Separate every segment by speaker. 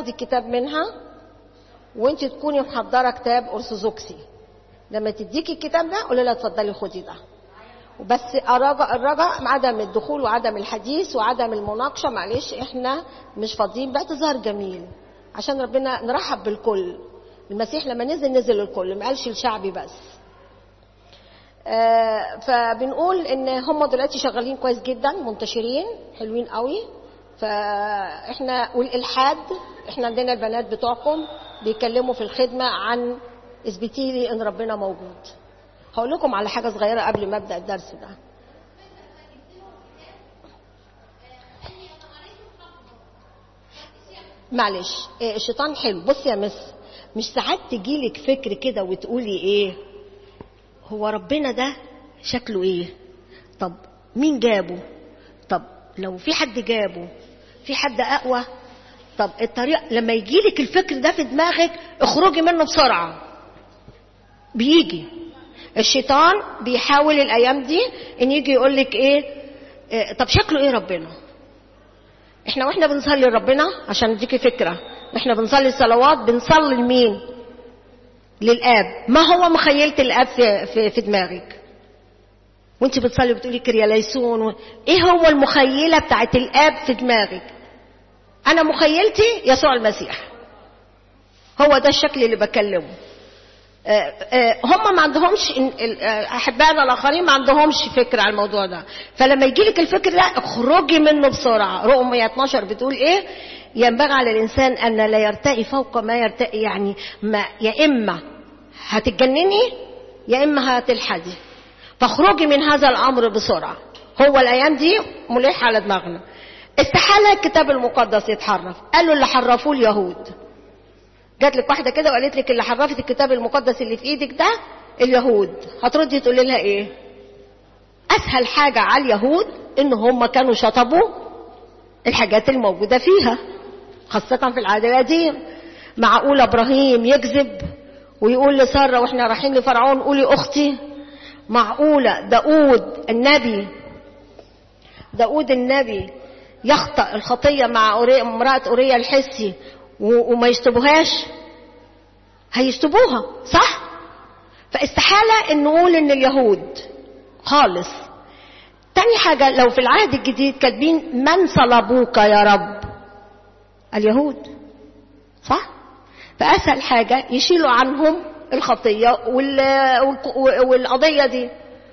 Speaker 1: تاخدي كتاب منها وانت تكوني محضره كتاب ارثوذكسي لما تديكي الكتاب ده قولي لها اتفضلي خدي ده وبس الرجاء الرجاء عدم الدخول وعدم الحديث وعدم المناقشه معلش احنا مش فاضيين بقى تظهر جميل عشان ربنا نرحب بالكل المسيح لما نزل نزل الكل ما قالش الشعبي بس آه فبنقول ان هم دلوقتي شغالين كويس جدا منتشرين حلوين قوي فاحنا والالحاد احنا عندنا البنات بتوعكم بيتكلموا في الخدمه عن اثبتي لي ان ربنا موجود هقول لكم على حاجه صغيره قبل ما ابدا الدرس ده معلش إيه الشيطان حلو بص يا مس مش ساعات تجيلك فكر كده وتقولي ايه هو ربنا ده شكله ايه طب مين جابه طب لو في حد جابه في حد اقوى طب الطريقه لما يجيلك الفكر ده في دماغك اخرجي منه بسرعه بيجي الشيطان بيحاول الايام دي ان يجي يقول لك ايه, إيه طب شكله ايه ربنا احنا واحنا بنصلي لربنا عشان اديكي فكره احنا بنصلي الصلوات بنصلي لمين للاب ما هو مخيله الاب في, في, في دماغك وانت بتصلي بتقولي كرياليسون و... ايه هو المخيله بتاعت الاب في دماغك انا مخيلتي يسوع المسيح هو ده الشكل اللي بكلمه هم ما عندهمش احبائنا الاخرين ما عندهمش فكره على الموضوع ده فلما يجي لك الفكر ده اخرجي منه بسرعه رقم 112 بتقول ايه ينبغي على الانسان ان لا يرتقي فوق ما يرتقي يعني ما يا اما هتتجنني يا اما هتلحدي فاخرجي من هذا الامر بسرعه هو الايام دي ملح على دماغنا استحاله الكتاب المقدس يتحرف قالوا اللي حرفوه اليهود جات لك واحده كده وقالت لك اللي حرفت الكتاب المقدس اللي في ايدك ده اليهود هتردي تقولي لها ايه اسهل حاجه على اليهود ان هم كانوا شطبوا الحاجات الموجوده فيها خاصه في العهد القديم معقول ابراهيم يكذب ويقول لساره واحنا رايحين لفرعون قولي اختي معقوله داود النبي داود النبي يخطأ الخطيه مع امراه اوريا الحسي وما يشتبوهاش هيشتبوها صح فاستحالة ان نقول ان اليهود خالص تاني حاجة لو في العهد الجديد كاتبين من صلبوك يا رب اليهود صح فأسهل حاجة يشيلوا عنهم الخطية والقضية دي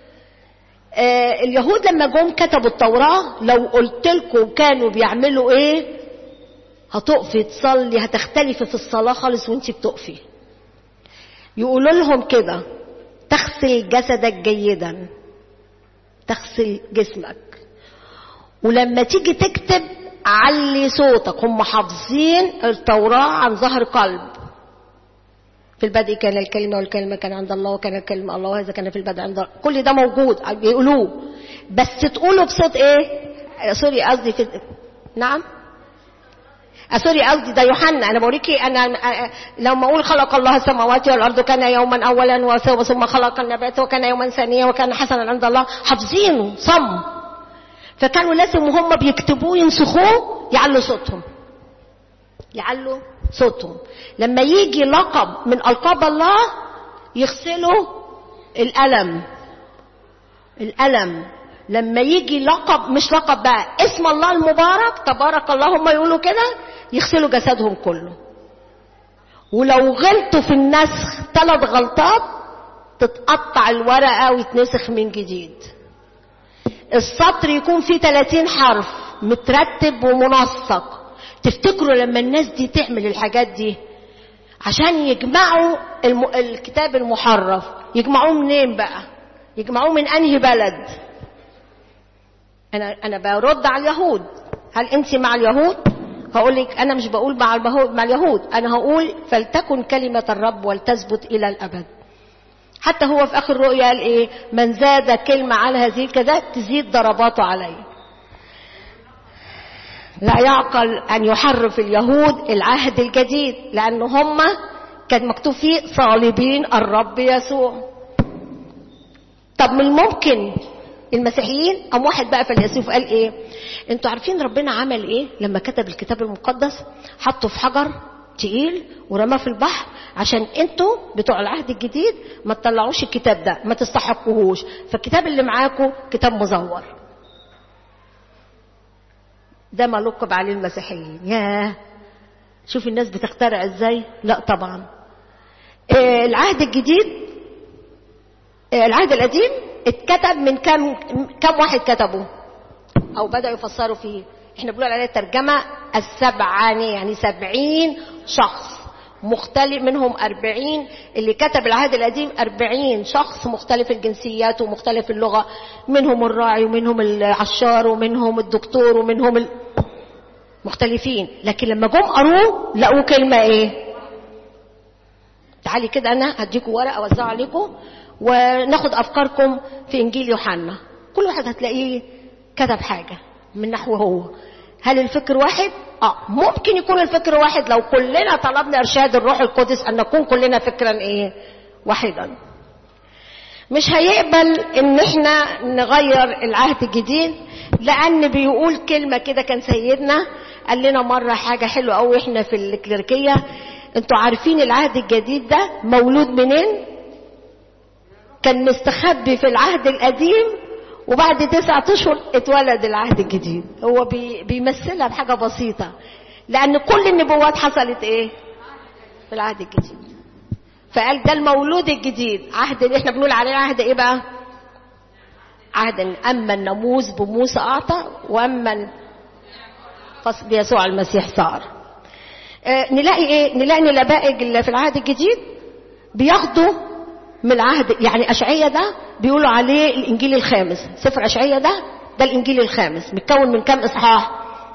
Speaker 1: آه اليهود لما جم كتبوا التوراة لو قلت لكم كانوا بيعملوا ايه هتقفي تصلي هتختلفي في الصلاة خالص وانت بتقفي يقولوا لهم كده تغسل جسدك جيدا تغسل جسمك ولما تيجي تكتب علي صوتك هم حافظين التوراة عن ظهر قلب في البدء كان الكلمة والكلمة كان عند الله وكان الكلمة الله وهذا كان في البدء عند الله كل ده موجود بيقولوه بس تقولوا بصوت ايه سوري قصدي في نعم سوري قصدي ده يوحنا انا بوريكي انا لما اقول خلق الله السماوات والارض كان يوما اولا ثم خلق النبات وكان يوما ثانيا وكان حسنا عند الله حافظينه صم فكانوا لازم وهم بيكتبوه ينسخوه يعلوا صوتهم يعلوا صوتهم لما يجي لقب من القاب الله يغسلوا الالم الالم لما يجي لقب مش لقب بقى اسم الله المبارك تبارك الله هم يقولوا كده يغسلوا جسدهم كله ولو غلطوا في النسخ ثلاث غلطات تتقطع الورقة ويتنسخ من جديد السطر يكون فيه 30 حرف مترتب ومنسق تفتكروا لما الناس دي تعمل الحاجات دي عشان يجمعوا الم... الكتاب المحرف يجمعوه منين بقى يجمعوه من انهي بلد انا انا برد على اليهود هل انت مع اليهود هقول لك انا مش بقول مع مع اليهود انا هقول فلتكن كلمه الرب ولتثبت الى الابد حتى هو في اخر رؤيا قال ايه من زاد كلمه على هذه الكذا تزيد ضرباته عليه لا يعقل ان يحرف اليهود العهد الجديد لان هم كان مكتوب فيه صالبين الرب يسوع طب من الممكن المسيحيين قام واحد بقى فيلسوف قال ايه انتوا عارفين ربنا عمل ايه لما كتب الكتاب المقدس حطه في حجر تقيل ورماه في البحر عشان انتوا بتوع العهد الجديد ما تطلعوش الكتاب ده ما تستحقوهوش فالكتاب اللي معاكم كتاب مزور ده ما لقب عليه المسيحيين ياه شوف الناس بتخترع ازاي لا طبعا آه العهد الجديد آه العهد القديم اتكتب من كم كم واحد كتبه او بدأوا يفسروا فيه احنا بنقول عليه الترجمة السبعانية يعني سبعين شخص مختلف منهم أربعين اللي كتب العهد القديم أربعين شخص مختلف الجنسيات ومختلف اللغة منهم الراعي ومنهم العشار ومنهم الدكتور ومنهم ال... مختلفين لكن لما جم قروه لقوا كلمة ايه تعالي كده انا هديكم ورقة اوزعه عليكم وناخد افكاركم في انجيل يوحنا كل واحد هتلاقيه كتب حاجة من نحو هو هل الفكر واحد؟ اه ممكن يكون الفكر واحد لو كلنا طلبنا ارشاد الروح القدس ان نكون كلنا فكرا ايه؟ واحدا. مش هيقبل ان احنا نغير العهد الجديد لان بيقول كلمة كده كان سيدنا قال لنا مرة حاجة حلوة قوي احنا في الكليركية انتوا عارفين العهد الجديد ده مولود منين؟ كان مستخبي في العهد القديم وبعد تسعة اشهر اتولد العهد الجديد هو بي بيمثلها بحاجة بسيطة لان كل النبوات حصلت ايه في العهد الجديد فقال ده المولود الجديد عهد اللي احنا بنقول عليه عهد ايه بقى عهد اما الناموس بموسى اعطى واما بيسوع المسيح صار اه نلاقي ايه نلاقي ان الابائج اللي في العهد الجديد بياخدوا من العهد يعني أشعية ده بيقولوا عليه الإنجيل الخامس سفر أشعية ده ده الإنجيل الخامس متكون من كم إصحاح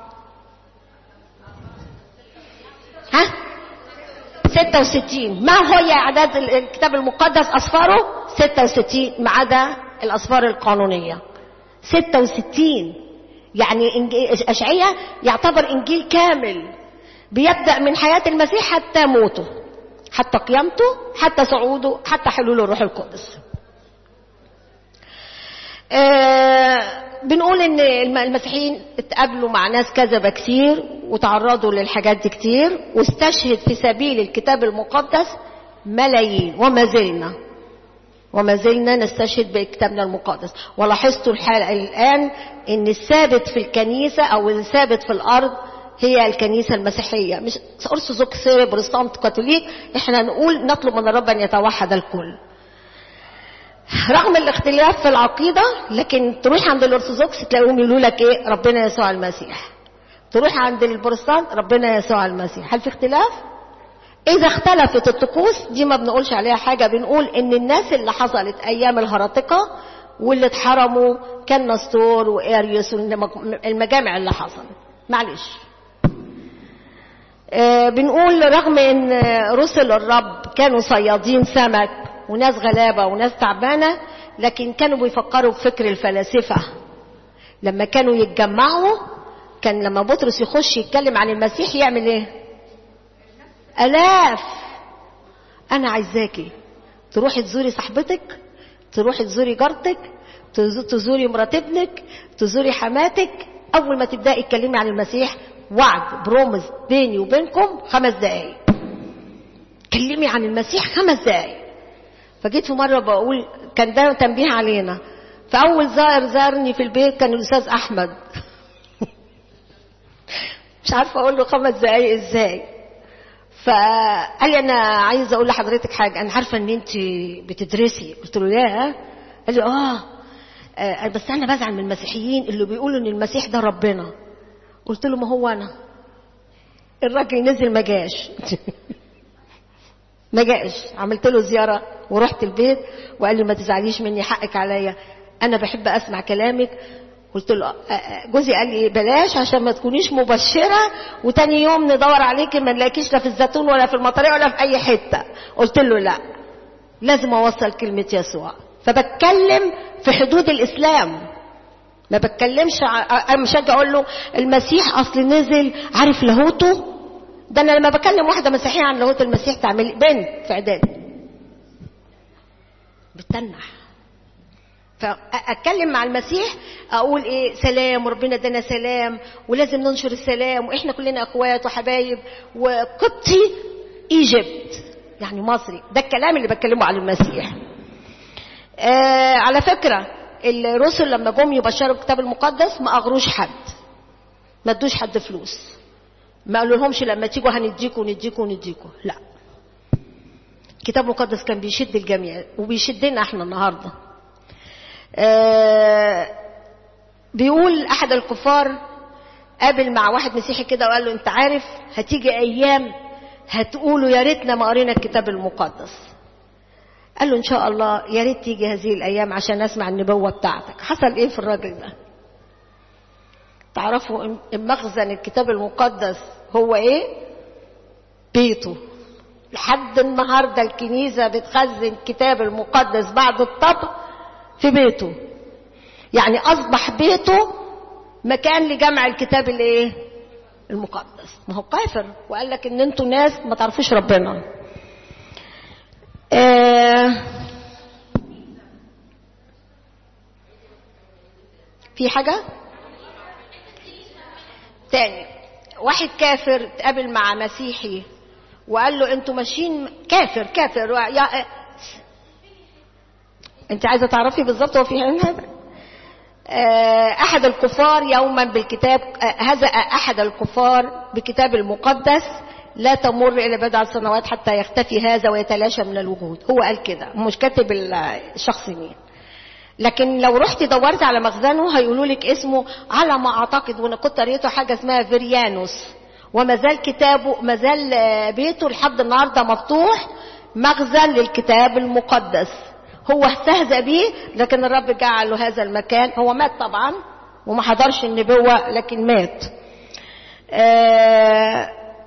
Speaker 1: ها 66 ما هو أعداد الكتاب المقدس أصفاره 66 ما عدا الأصفار القانونية 66 يعني أشعية يعتبر إنجيل كامل بيبدأ من حياة المسيح حتى موته حتى قيامته حتى صعوده حتى حلول الروح القدس آه بنقول ان المسيحيين اتقابلوا مع ناس كذبة كتير وتعرضوا للحاجات دي كتير واستشهد في سبيل الكتاب المقدس ملايين وما زلنا وما زلنا نستشهد بكتابنا المقدس ولاحظتوا الحال الآن ان الثابت في الكنيسة او الثابت في الارض هي الكنيسة المسيحية مش أرثوذكس بروتستانت كاثوليك احنا نقول نطلب من الرب أن يتوحد الكل رغم الاختلاف في العقيدة لكن تروح عند الأرثوذكس تلاقيهم يقولوا لك إيه ربنا يسوع المسيح تروح عند البروتستانت ربنا يسوع المسيح هل في اختلاف؟ إذا اختلفت الطقوس دي ما بنقولش عليها حاجة بنقول إن الناس اللي حصلت أيام الهرطقة واللي اتحرموا كان نستور وإريوس والمجامع اللي حصل معلش آه بنقول رغم ان رسل الرب كانوا صيادين سمك وناس غلابة وناس تعبانة لكن كانوا بيفكروا بفكر الفلاسفة لما كانوا يتجمعوا كان لما بطرس يخش يتكلم عن المسيح يعمل ايه الاف انا عايزاكي تروحي تزوري صاحبتك تروحي تزوري جارتك تزوري مرات ابنك تزوري حماتك اول ما تبداي تتكلمي عن المسيح وعد برومز بيني وبينكم خمس دقايق كلمي عن المسيح خمس دقايق فجيت في مرة بقول كان ده تنبيه علينا فأول زائر زارني في البيت كان الأستاذ أحمد مش عارفة أقول له خمس دقايق إزاي فقال لي أنا عايزة أقول لحضرتك حاجة أنا عارفة إن أنت بتدرسي قلت له ياه قال لي آه, آه بس أنا بزعل من المسيحيين اللي بيقولوا إن المسيح ده ربنا قلت له ما هو انا الراجل نزل ما جاش ما جاش عملت له زياره ورحت البيت وقال لي ما تزعليش مني حقك عليا انا بحب اسمع كلامك قلت له جوزي قال لي بلاش عشان ما تكونيش مبشره وتاني يوم ندور عليكي ما نلاقيكيش لا في الزيتون ولا في المطريه ولا في اي حته قلت له لا لازم اوصل كلمه يسوع فبتكلم في حدود الاسلام ما بتكلمش انا مش هاجي اقول له المسيح اصل نزل عارف لاهوته ده انا لما بكلم واحده مسيحيه عن لاهوت المسيح تعمل بنت في اعدادي بتنح فاتكلم مع المسيح اقول ايه سلام وربنا ادانا سلام ولازم ننشر السلام واحنا كلنا اخوات وحبايب وقبطي ايجيبت يعني مصري ده الكلام اللي بتكلمه على المسيح آه على فكره الرسل لما جم يبشروا الكتاب المقدس ما اغروش حد ما ادوش حد فلوس ما قالوا لهمش لما تيجوا هنديكوا ونديكوا ونديكوا لا الكتاب المقدس كان بيشد الجميع وبيشدنا احنا النهارده آه بيقول احد الكفار قابل مع واحد مسيحي كده وقال له انت عارف هتيجي ايام هتقولوا يا ريتنا ما قرينا الكتاب المقدس قال له ان شاء الله يا ريت تيجي هذه الايام عشان اسمع النبوه بتاعتك حصل ايه في الراجل ده تعرفوا مخزن الكتاب المقدس هو ايه بيته لحد النهارده الكنيسه بتخزن الكتاب المقدس بعد الطبع في بيته يعني اصبح بيته مكان لجمع الكتاب الايه المقدس ما هو كافر وقال لك ان انتوا ناس ما تعرفوش ربنا آه في حاجة تاني واحد كافر تقابل مع مسيحي وقال له انتوا ماشيين كافر كافر يا انت عايزه تعرفي بالظبط هو في هذا احد الكفار يوما بالكتاب هزأ احد الكفار بكتاب المقدس لا تمر الى بضع سنوات حتى يختفي هذا ويتلاشى من الوجود هو قال كده مش كاتب الشخص مين لكن لو رحت دورت على مخزنه هيقولوا لك اسمه على ما اعتقد وانا كنت قريته حاجه اسمها فيريانوس وما زال كتابه ما زال بيته لحد النهارده مفتوح مخزن للكتاب المقدس هو استهزأ بيه لكن الرب جعل له هذا المكان هو مات طبعا وما حضرش النبوة لكن مات آه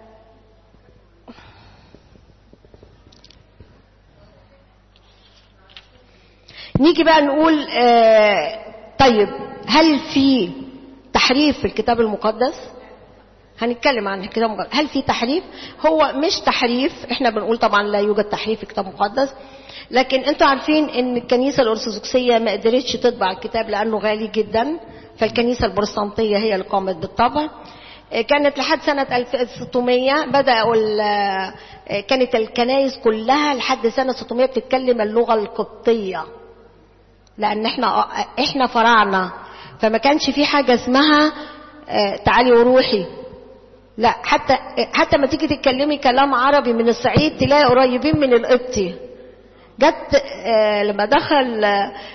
Speaker 1: نيجي بقى نقول آه طيب هل في تحريف في الكتاب المقدس هنتكلم عن الكتاب المقدس هل في تحريف هو مش تحريف احنا بنقول طبعا لا يوجد تحريف في الكتاب المقدس لكن انتوا عارفين ان الكنيسه الارثوذكسيه ما قدرتش تطبع الكتاب لانه غالي جدا فالكنيسه البروتستانتيه هي اللي قامت بالطبع كانت لحد سنة 1600 بدأوا كانت الكنائس كلها لحد سنة 600 بتتكلم اللغة القبطية لأن احنا احنا فراعنة فما كانش في حاجة اسمها تعالي وروحي لا حتى حتى ما تيجي تتكلمي كلام عربي من الصعيد تلاقي قريبين من القبطي جت لما دخل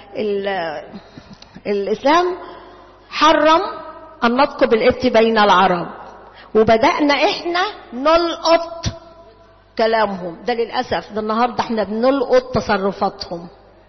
Speaker 1: الاسلام حرم النطق بالقبط بين العرب وبدانا احنا نلقط كلامهم ده للاسف ده النهارده احنا بنلقط تصرفاتهم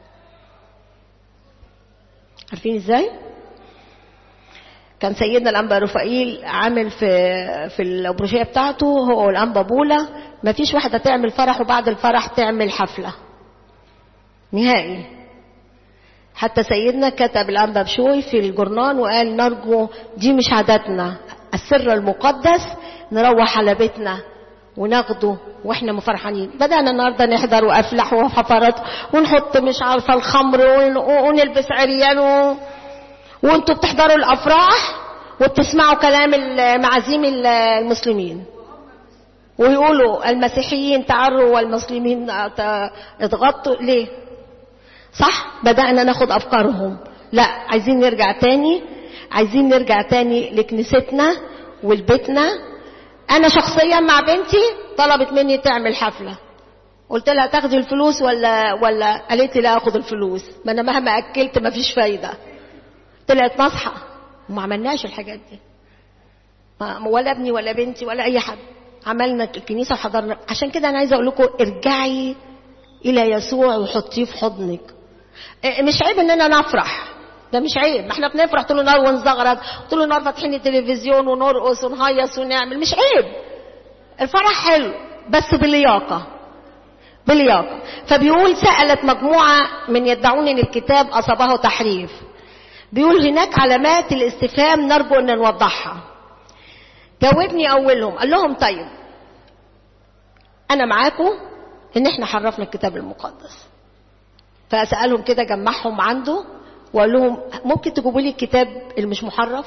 Speaker 1: عارفين ازاي كان سيدنا الانبا رفائيل عامل في في الابروشيه بتاعته هو والانبا بولا ما فيش واحده تعمل فرح وبعد الفرح تعمل حفله نهائي حتى سيدنا كتب الانبا بشوي في الجرنان وقال نرجو دي مش عاداتنا السر المقدس نروح على بيتنا وناخده واحنا مفرحانين بدأنا النهارده نحضر وافلح وحفرات ونحط مش عارفه الخمر ونلبس عريان و... وانتوا بتحضروا الافراح وبتسمعوا كلام المعازيم المسلمين ويقولوا المسيحيين تعروا والمسلمين اتغطوا ليه صح بدأنا ناخد أفكارهم لا عايزين نرجع تاني عايزين نرجع تاني لكنيستنا ولبيتنا أنا شخصيا مع بنتي طلبت مني تعمل حفلة قلت لها تاخدي الفلوس ولا ولا قالت لي لا اخد الفلوس ما انا مهما اكلت ما فيش فايده طلعت نصحى وما عملناش الحاجات دي ولا ابني ولا بنتي ولا اي حد عملنا الكنيسه وحضرنا عشان كده انا عايزه اقول لكم ارجعي الى يسوع وحطيه في حضنك مش عيب اننا نفرح ده مش عيب ما احنا بنفرح طول النهار ونزغرط طول النهار فاتحين التلفزيون ونرقص ونهيص ونعمل مش عيب الفرح حلو بس بلياقه بلياقه فبيقول سالت مجموعه من يدعون ان الكتاب اصابه تحريف بيقول هناك علامات الاستفهام نرجو ان نوضحها جاوبني اولهم قال لهم طيب انا معاكم ان احنا حرفنا الكتاب المقدس فسالهم كده جمعهم عنده واقول لهم ممكن تجيبوا لي الكتاب اللي مش محرف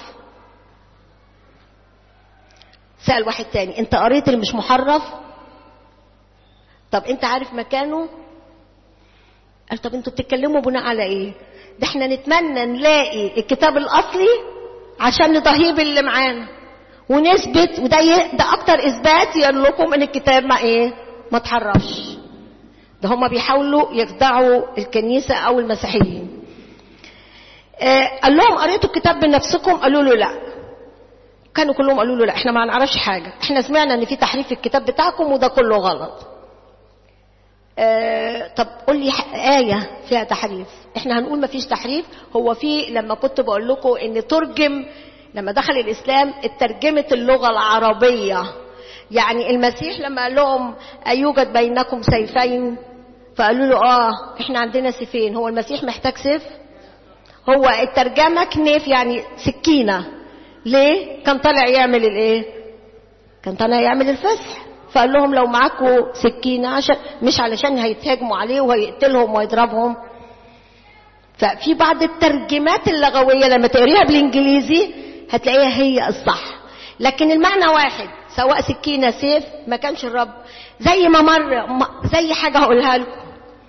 Speaker 1: سأل واحد تاني انت قريت اللي مش محرف طب انت عارف مكانه قال طب انتوا بتتكلموا بناء على ايه ده احنا نتمنى نلاقي الكتاب الاصلي عشان نضاهيه باللي معانا ونثبت وده ي... ده اكتر اثبات يقول لكم ان الكتاب ما ايه ما تحرفش ده هم بيحاولوا يخدعوا الكنيسه او المسيحيين آه قال لهم قريتوا الكتاب بنفسكم قالوا له لا كانوا كلهم قالوا له لا احنا ما نعرفش حاجه احنا سمعنا ان في تحريف في الكتاب بتاعكم وده كله غلط آه طب قول لي آية فيها تحريف احنا هنقول ما فيش تحريف هو في لما كنت بقول لكم ان ترجم لما دخل الاسلام اترجمت اللغة العربية يعني المسيح لما قال لهم أيوجد بينكم سيفين فقالوا له اه احنا عندنا سيفين هو المسيح محتاج سيف هو الترجمة كنيف يعني سكينة ليه كان طالع يعمل الايه كان طالع يعمل الفسح فقال لهم لو معاكم سكينة عشان مش علشان هيتهاجموا عليه وهيقتلهم ويضربهم ففي بعض الترجمات اللغوية لما تقريها بالانجليزي هتلاقيها هي الصح لكن المعنى واحد سواء سكينة سيف ما كانش الرب زي ما مر زي حاجة هقولها لكم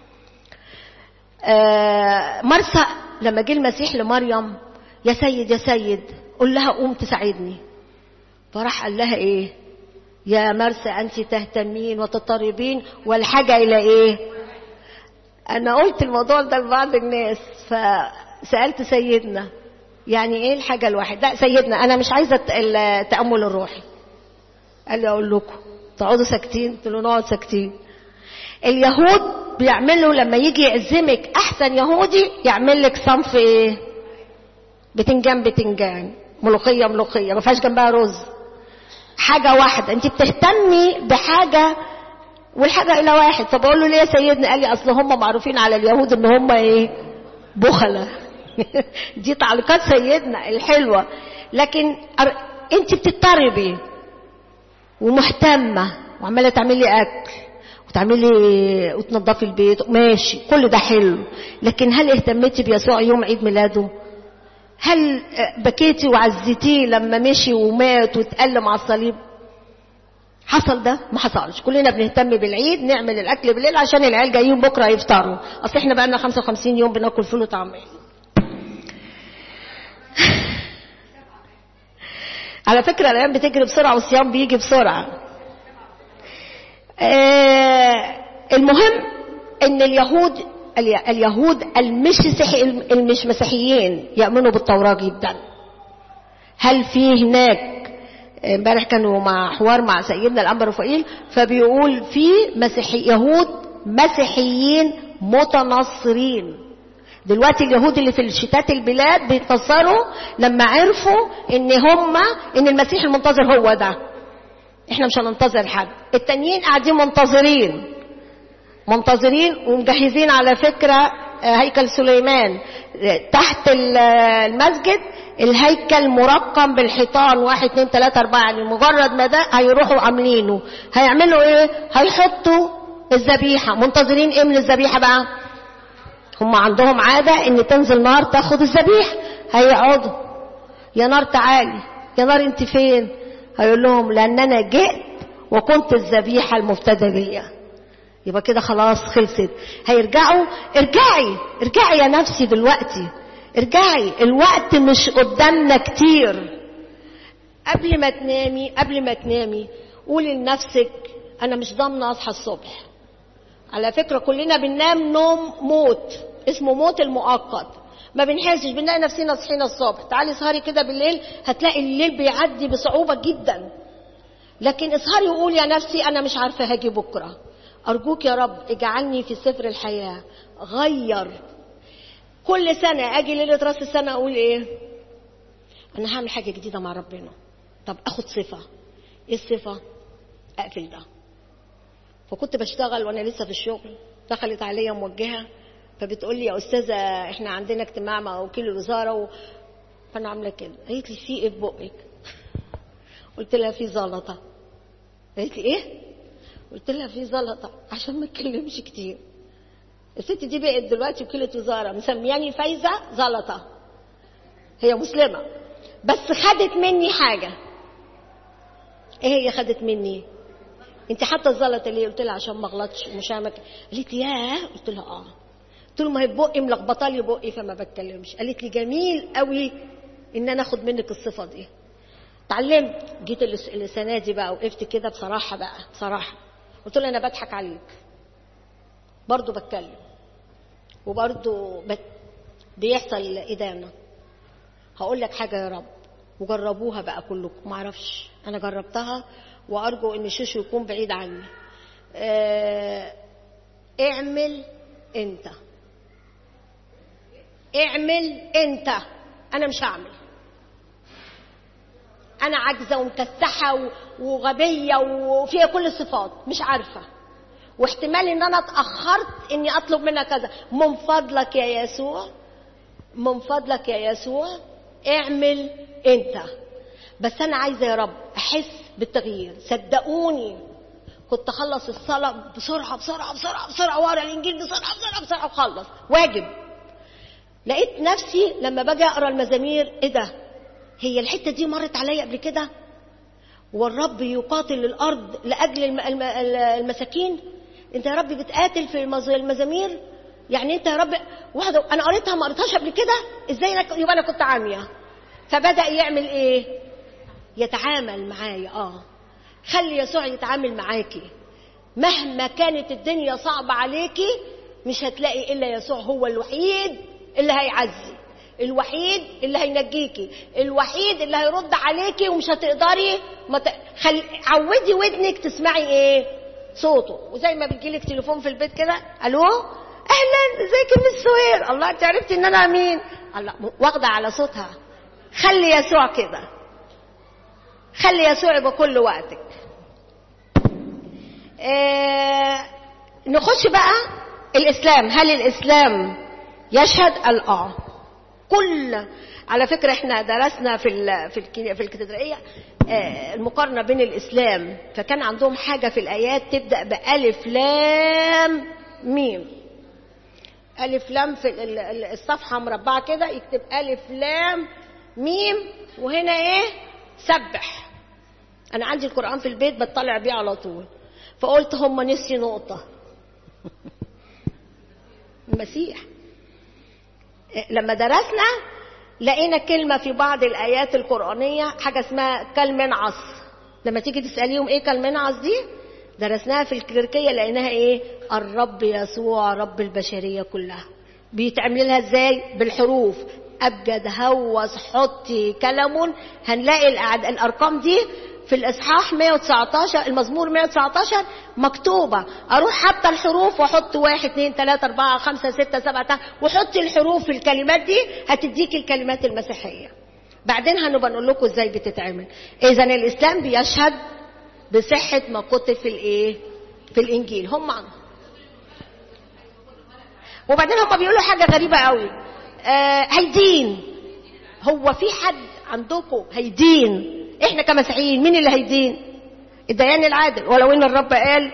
Speaker 1: آه مرسى لما جه المسيح لمريم يا سيد يا سيد قول لها قوم تساعدني فراح قال لها ايه يا مرسى أنت تهتمين وتضطربين والحاجة إلى إيه أنا قلت الموضوع ده لبعض الناس فسألت سيدنا يعني إيه الحاجة الواحدة لا سيدنا أنا مش عايزة التأمل الروحي قال لي أقول لكم تقعدوا ساكتين قلت له نقعد ساكتين اليهود بيعملوا لما يجي يعزمك أحسن يهودي يعمل لك صنف إيه بتنجان بتنجان ملوخية ملوخية ما فيهاش جنبها رز حاجة واحدة انت بتهتمي بحاجة والحاجة الى واحد فبقول له ليه يا سيدنا قال لي اصل هم معروفين على اليهود ان هم ايه بخلة دي تعليقات سيدنا الحلوة لكن انت بتضطربي ومهتمة وعمالة تعملي اكل وتعملي وتنظفي البيت ماشي كل ده حلو لكن هل اهتميتي بيسوع يوم عيد ميلاده هل بكيتي وعزتيه لما مشي ومات واتألم على الصليب حصل ده ما حصلش كلنا بنهتم بالعيد نعمل الاكل بالليل عشان العيال جايين بكره يفطروا اصل احنا بقى لنا 55 يوم بناكل فول وطعميه على فكره الايام بتجري بسرعه والصيام بيجي بسرعه آه المهم ان اليهود اليهود المش المش مسيحيين يؤمنوا بالتوراة جدا هل في هناك امبارح كانوا مع حوار مع سيدنا الانبا رفائيل فبيقول في مسيحي يهود مسيحيين متنصرين دلوقتي اليهود اللي في شتات البلاد بيتنصروا لما عرفوا ان هم ان المسيح المنتظر هو ده احنا مش هننتظر حد التانيين قاعدين منتظرين منتظرين ومجهزين على فكرة هيكل سليمان تحت المسجد الهيكل مرقم بالحيطان واحد اتنين تلاتة اربعة يعني مجرد ما ده هيروحوا عاملينه هيعملوا ايه هيحطوا الذبيحة منتظرين ايه من الذبيحة بقى هم عندهم عادة ان تنزل نار تاخد الذبيحة هيقعدوا يا نار تعالي يا نار انت فين هيقول لهم لان انا جئت وكنت الذبيحة المفتدى بيا يبقى كده خلاص خلصت هيرجعوا ارجعي ارجعي يا نفسي دلوقتي ارجعي الوقت مش قدامنا كتير قبل ما تنامي قبل ما تنامي قولي لنفسك انا مش ضامنه اصحى الصبح على فكره كلنا بننام نوم موت اسمه موت المؤقت ما بنحسش بنلاقي نفسنا صحينا الصبح تعالي اسهري كده بالليل هتلاقي الليل بيعدي بصعوبه جدا لكن اسهري وقولي يا نفسي انا مش عارفه هاجي بكره أرجوك يا رب اجعلني في سفر الحياة غير كل سنة أجي ليلة راس السنة أقول إيه أنا هعمل حاجة جديدة مع ربنا طب أخد صفة إيه الصفة أقفل ده فكنت بشتغل وأنا لسه في الشغل دخلت عليا موجهة فبتقول لي يا أستاذة إحنا عندنا اجتماع مع وكيل الوزارة و... فأنا عاملة كده قالت لي في إيه في بقك قلت لها في زلطة قالت لي إيه قلت لها في زلطة عشان ما اتكلمش كتير الست دي بقت دلوقتي وكيلة وزارة مسمياني فايزة زلطة هي مسلمة بس خدت مني حاجة ايه هي خدت مني انت حتى الزلطة ليه قلت لها عشان ما اغلطش مشامك قالت لي ياه قلت لها اه قلت له ما هي بقي ملخبطه لي بقي فما بتكلمش قالت لي جميل قوي ان انا اخد منك الصفه دي اتعلمت جيت السنه دي بقى وقفت كده بصراحه بقى بصراحه قلت له انا بضحك عليك برضه بتكلم وبرضه بت... بيحصل ادانه هقول لك حاجه يا رب وجربوها بقى كلكم معرفش انا جربتها وارجو ان شوشو يكون بعيد عني اه... اعمل انت اعمل انت انا مش هعمل انا عاجزه ومكسحه وغبيه وفيها كل الصفات مش عارفه واحتمال ان انا اتاخرت اني اطلب منها كذا من فضلك يا يسوع من فضلك يا يسوع اعمل انت بس انا عايزه يا رب احس بالتغيير صدقوني كنت اخلص الصلاه بسرعه بسرعه بسرعه بسرعه واقرا الانجيل بسرعه بسرعه بسرعه وخلص واجب لقيت نفسي لما باجي اقرا المزامير ايه ده هي الحته دي مرت عليا قبل كده والرب يقاتل الارض لاجل المساكين انت يا رب بتقاتل في المزامير يعني انت يا رب واحده انا قريتها ما قريتهاش قبل كده ازاي يبقى انا كنت عاميه فبدا يعمل ايه يتعامل معايا اه خلي يسوع يتعامل معاكي مهما كانت الدنيا صعبة عليكي مش هتلاقي إلا يسوع هو الوحيد اللي هيعزي الوحيد اللي هينجيكي الوحيد اللي هيرد عليكي ومش هتقدري مت... خل... عودي ودنك تسمعي ايه صوته وزي ما بيجيلك تليفون في البيت كده الو اهلا ازيك يا مس سهير الله انت عرفتي ان انا مين الله واخده على صوتها خلي يسوع كده خلي يسوع يبقى كل وقتك آه نخش بقى الاسلام هل الاسلام يشهد الاه كل على فكره احنا درسنا في ال في ال في الكاتدرائيه آه المقارنه بين الاسلام فكان عندهم حاجه في الايات تبدا بالف لام ميم الف لام في الصفحه مربعه كده يكتب الف لام ميم وهنا ايه سبح انا عندي القران في البيت بطلع بيه على طول فقلت هم نسي نقطه المسيح لما درسنا لقينا كلمة في بعض الآيات القرآنية حاجة اسمها كالمنعص لما تيجي تسأليهم إيه كالمنعص دي درسناها في الكليركية لقيناها إيه الرب يسوع رب البشرية كلها بيتعمل لها إزاي بالحروف أبجد هوس حطي كلم هنلاقي الأعد... الأرقام دي في الإصحاح 119 المزمور 119 مكتوبة أروح حاطة الحروف وأحط واحد اثنين ثلاثة أربعة خمسة ستة سبعة وحطي الحروف في الكلمات دي هتديكي الكلمات المسيحية بعدين هنبقى نقول لكم ازاي بتتعمل اذا الاسلام بيشهد بصحة ما كتب في الايه في الانجيل هم وبعدين هم بيقولوا حاجة غريبة قوي آه هيدين هو في حد عندكم هيدين احنا كمسيحيين مين اللي هيدين الديان العادل ولو ان الرب قال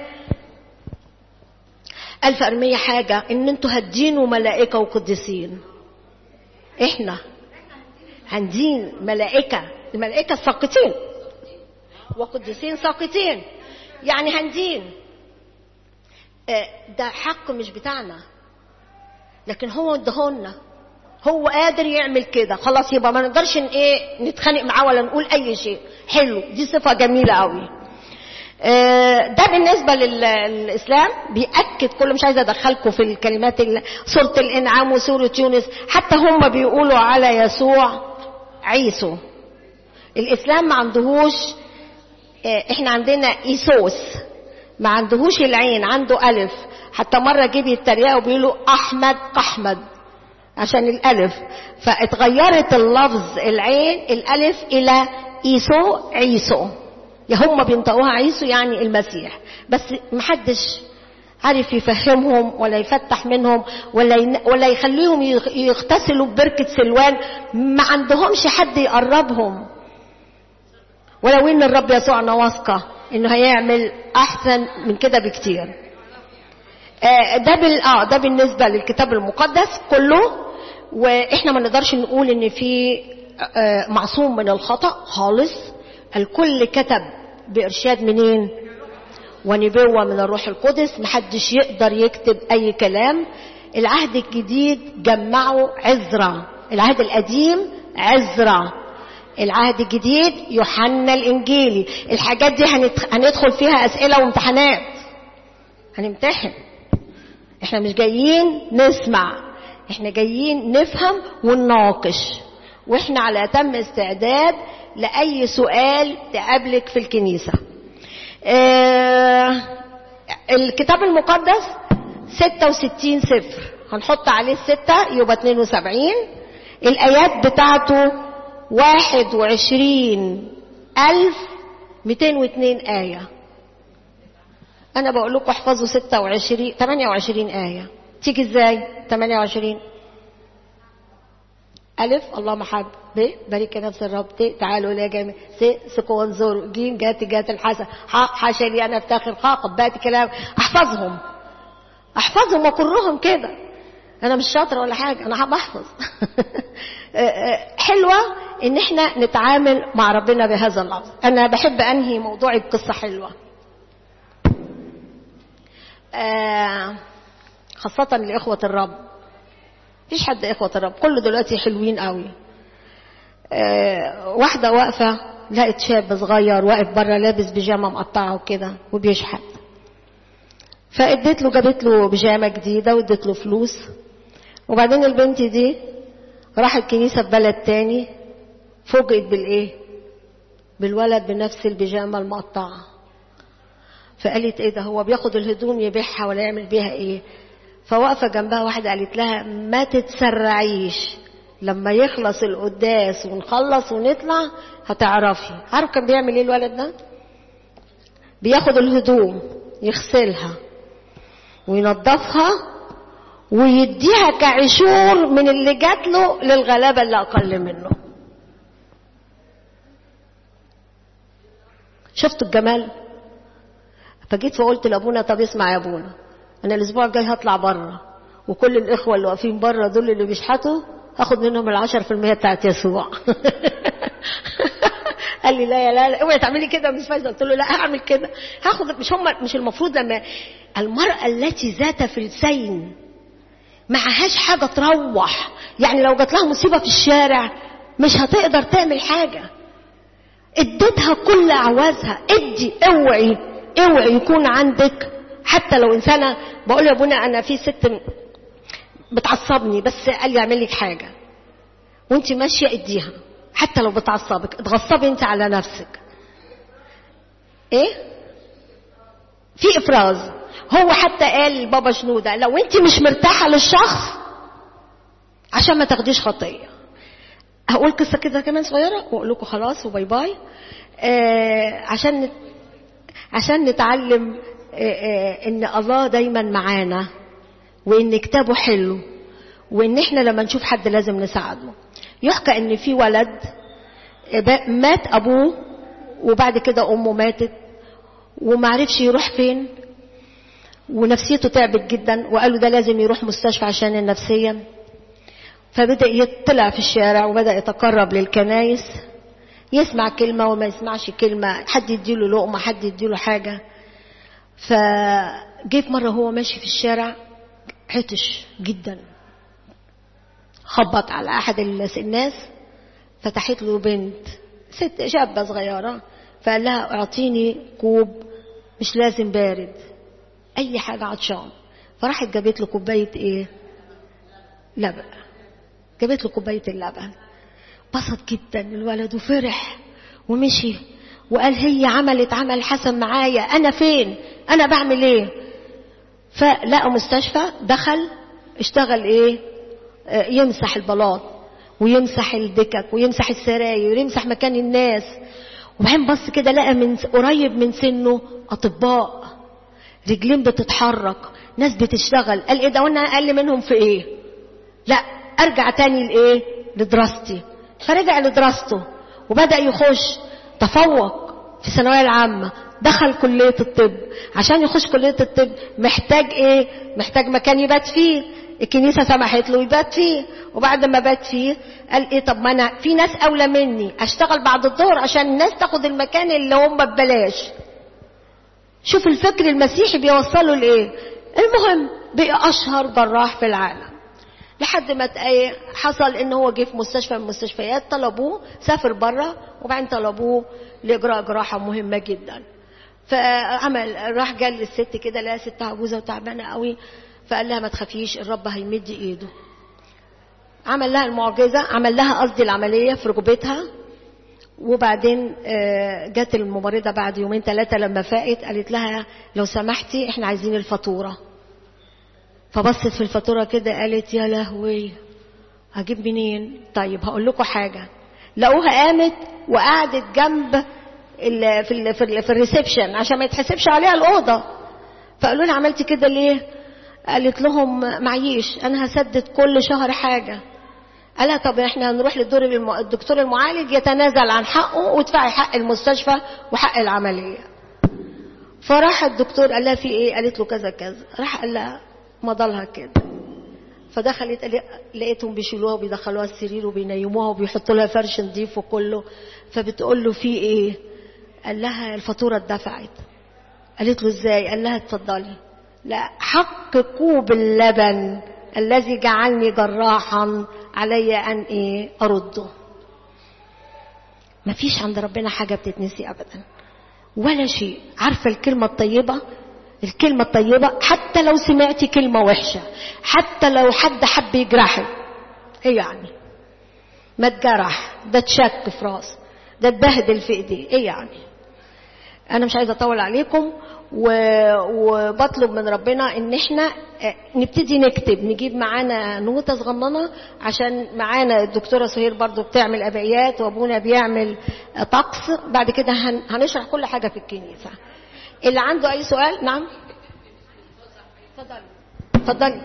Speaker 1: ألف أرمية حاجة إن أنتوا هتدينوا ملائكة وقديسين إحنا هندين ملائكة الملائكة ساقطين وقديسين ساقطين يعني هندين ده حق مش بتاعنا لكن هو ادهولنا هو قادر يعمل كده خلاص يبقى ما نقدرش ايه نتخانق معاه ولا نقول اي شيء حلو دي صفه جميله قوي ده بالنسبه للاسلام بياكد كل مش عايزه ادخلكم في الكلمات سوره الانعام وسوره يونس حتى هم بيقولوا على يسوع عيسو الاسلام ما عندهوش احنا عندنا ايسوس ما عندهوش العين عنده الف حتى مره جه بيتريقوا وبيقولوا احمد قحمد عشان الالف فاتغيرت اللفظ العين الالف الى ايسو عيسو يا هم بينطقوها عيسو يعني المسيح بس محدش عارف يفهمهم ولا يفتح منهم ولا ولا يخليهم يغتسلوا ببركة سلوان ما عندهمش حد يقربهم ولو ان الرب يسوعنا واثقة انه هيعمل احسن من كده بكتير آه، ده بال اه ده بالنسبه للكتاب المقدس كله واحنا ما نقدرش نقول ان في آه، معصوم من الخطا خالص الكل كتب بارشاد منين ونبوه من الروح القدس محدش يقدر يكتب اي كلام العهد الجديد جمعوا عزرا العهد القديم عزرا العهد الجديد يوحنا الانجيلي الحاجات دي هنت- هندخل فيها اسئله وامتحانات هنمتحن احنا مش جايين نسمع احنا جايين نفهم ونناقش واحنا على اتم استعداد لاي سؤال تقابلك في الكنيسه آه الكتاب المقدس 66 سفر هنحط عليه الستة يبقى 72 الآيات بتاعته 21 ألف 202 آية أنا بقول لكم احفظوا 26 28 آية تيجي ازاي 28 ألف الله محب ب بارك نفس الرب ت تعالوا إلى جميع س سكوا وانظروا جيم جات جات الحسن ح حاشا لي أنا أفتخر خ قبات كلام أحفظهم أحفظهم وكرهم كده أنا مش شاطرة ولا حاجة أنا بحفظ حلوة إن إحنا نتعامل مع ربنا بهذا اللفظ أنا بحب أنهي موضوعي بقصة حلوة آه، خاصة لإخوة الرب مفيش حد إخوة الرب كله دلوقتي حلوين قوي آه، واحدة واقفة لقت شاب صغير واقف بره لابس بيجامة مقطعة وكده وبيشحت فاديت له جابت له بيجامة جديدة واديت له فلوس وبعدين البنت دي راحت كنيسة في بلد تاني فوجئت بالايه بالولد بنفس البيجامة المقطعة فقالت ايه ده هو بياخد الهدوم يبيعها ولا يعمل بيها ايه فواقفه جنبها واحده قالت لها ما تتسرعيش لما يخلص القداس ونخلص ونطلع هتعرفي عارف كان بيعمل ايه الولد ده بياخد الهدوم يغسلها وينظفها ويديها كعشور من اللي جات له للغلابه اللي اقل منه شفتوا الجمال فجيت فقلت لابونا طب اسمع يا ابونا انا الاسبوع الجاي هطلع بره وكل الاخوه اللي واقفين بره دول اللي بيشحتوا هاخد منهم العشر في المية بتاعت يسوع قال لي لا يا لا, لا اوعي تعملي كده مش فايزه قلت له لا هعمل كده هاخد مش هم مش المفروض لما المراه التي ذات فلسين معهاش حاجه تروح يعني لو جات لها مصيبه في الشارع مش هتقدر تعمل حاجه اديتها كل اعوازها ادي اوعي اوعي يكون عندك حتى لو انسانه بقول يا ابونا انا في ست بتعصبني بس قال لي اعمل لك حاجه وانت ماشيه اديها حتى لو بتعصبك اتغصبي انت على نفسك ايه في افراز هو حتى قال بابا شنودة لو انت مش مرتاحه للشخص عشان ما تاخديش خطيه هقول قصه كده كمان صغيره واقول لكم خلاص وباي باي آه عشان نت... عشان نتعلم آه آه ان الله دايما معانا وان كتابه حلو وان احنا لما نشوف حد لازم نساعده يحكى ان في ولد مات ابوه وبعد كده امه ماتت ومعرفش يروح فين ونفسيته تعبت جدا وقالوا ده لازم يروح مستشفى عشان النفسيا فبدأ يطلع في الشارع وبدأ يتقرب للكنايس يسمع كلمة وما يسمعش كلمة حد يديله لقمة حد يديله حاجة فجيت مرة هو ماشي في الشارع عطش جدا خبط على أحد الناس فتحت له بنت ست شابة صغيرة فقال لها اعطيني كوب مش لازم بارد أي حاجة عطشان فراحت جابت له كوباية إيه؟ لبن جابت له كوباية اللبن بسط جدا الولد وفرح ومشي وقال هي عملت عمل حسن معايا أنا فين؟ أنا بعمل إيه؟ فلقى مستشفى دخل اشتغل إيه؟ يمسح البلاط ويمسح الدكك ويمسح السراير ويمسح مكان الناس وبعدين بص كده لقى من قريب من سنه اطباء رجلين بتتحرك ناس بتشتغل قال ايه ده وانا اقل منهم في ايه لا ارجع تاني لايه لدراستي فرجع لدراسته وبدا يخش تفوق في الثانويه العامه دخل كلية الطب عشان يخش كلية الطب محتاج ايه محتاج مكان يبات فيه الكنيسة سمحت له يبات فيه وبعد ما بات فيه قال ايه طب ما انا في ناس اولى مني اشتغل بعد الظهر عشان الناس تاخد المكان اللي هم ببلاش شوف الفكر المسيحي بيوصله لايه المهم بقى اشهر جراح في العالم لحد ما تق- حصل ان هو جه في مستشفى من المستشفيات طلبوه سافر بره وبعدين طلبوه لاجراء جراحه مهمه جدا فعمل راح جال للست كده لقى ست عجوزه وتعبانه قوي فقال لها ما تخافيش الرب هيمد ايده عمل لها المعجزه عمل لها قصدي العمليه في ركبتها وبعدين آه، جت الممرضه بعد يومين ثلاثه لما فاقت قالت لها لو سمحتي احنا عايزين الفاتوره فبصت في الفاتوره كده قالت يا لهوي هجيب منين طيب هقول لكم حاجه لقوها قامت وقعدت جنب ال في ال في, ال في الريسبشن عشان ما يتحسبش عليها الاوضه فقالوا لها عملتي كده ليه قالت لهم معيش انا هسدد كل شهر حاجه قالها طب احنا هنروح للدور الم- الدكتور المعالج يتنازل عن حقه وادفعي حق المستشفى وحق العمليه فراح الدكتور قال لها في ايه قالت له كذا كذا راح قال لها مضى لها كده فدخلت قال- لقيتهم بيشيلوها وبيدخلوها السرير وبينيموها وبيحطوا لها فرش نظيف وكله فبتقول له في ايه قال لها الفاتوره اتدفعت قالت له ازاي قال لها اتفضلي لا حق كوب اللبن الذي جعلني جراحا علي ان ايه ارده مفيش عند ربنا حاجه بتتنسي ابدا ولا شيء عارفه الكلمه الطيبه الكلمه الطيبه حتى لو سمعتي كلمه وحشه حتى لو حد حب يجرحك ايه يعني ما اتجرح ده اتشك في راسه ده اتبهدل في ايديه ايه يعني انا مش عايزه اطول عليكم و... وبطلب من ربنا ان احنا آه، نبتدي نكتب نجيب معانا نوتة صغننة عشان معانا الدكتورة سهير برضو بتعمل ابيات وابونا بيعمل آه، طقس بعد كده هن... هنشرح كل حاجة في الكنيسة اللي عنده اي سؤال نعم اتفضلي اتفضلي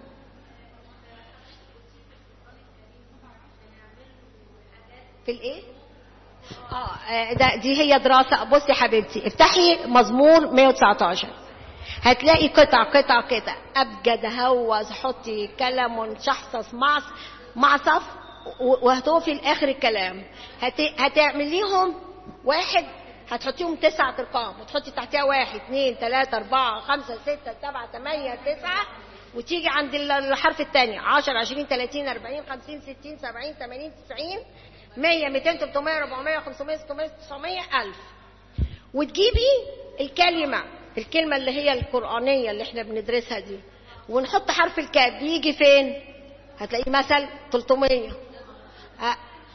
Speaker 1: في الايه اه آه، ده دي هي دراسة بصي يا حبيبتي افتحي مزمور 119 هتلاقي قطع قطع قطع ابجد هوز حطي كلم شحصص معص معصف و- وهتقفي لاخر الكلام هت... هتعمليهم واحد هتحطيهم تسعة ارقام وتحطي تحتها واحد اثنين ثلاثة أربعة خمسة ستة سبعة ثمانية تسعة وتيجي عند ال- الحرف الثاني 10 20 30 40 50 60 70 80 90 100 200 300 400 500 600 900 1000 وتجيبي الكلمة الكلمة اللي هي القرآنية اللي احنا بندرسها دي ونحط حرف الكاف بيجي فين هتلاقيه مثل 300 آه.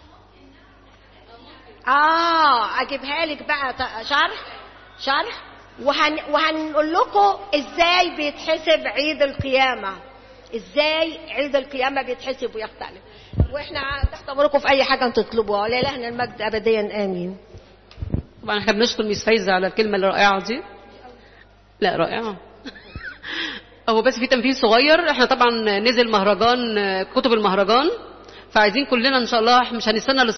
Speaker 1: اه اجيبها لك بقى ت- شرح شرح وهن وهنقول لكم ازاي بيتحسب عيد القيامه ازاي عيد القيامه بيتحسب ويختلف واحنا تحت امركم في اي حاجه انتوا تطلبوها ولله المجد ابديا امين
Speaker 2: طبعا احنا بنشكر ميس فايزه على الكلمه الرائعه دي لا رائعه هو بس في تمثيل صغير احنا طبعا نزل مهرجان كتب المهرجان فعايزين كلنا ان شاء الله مش هنستنى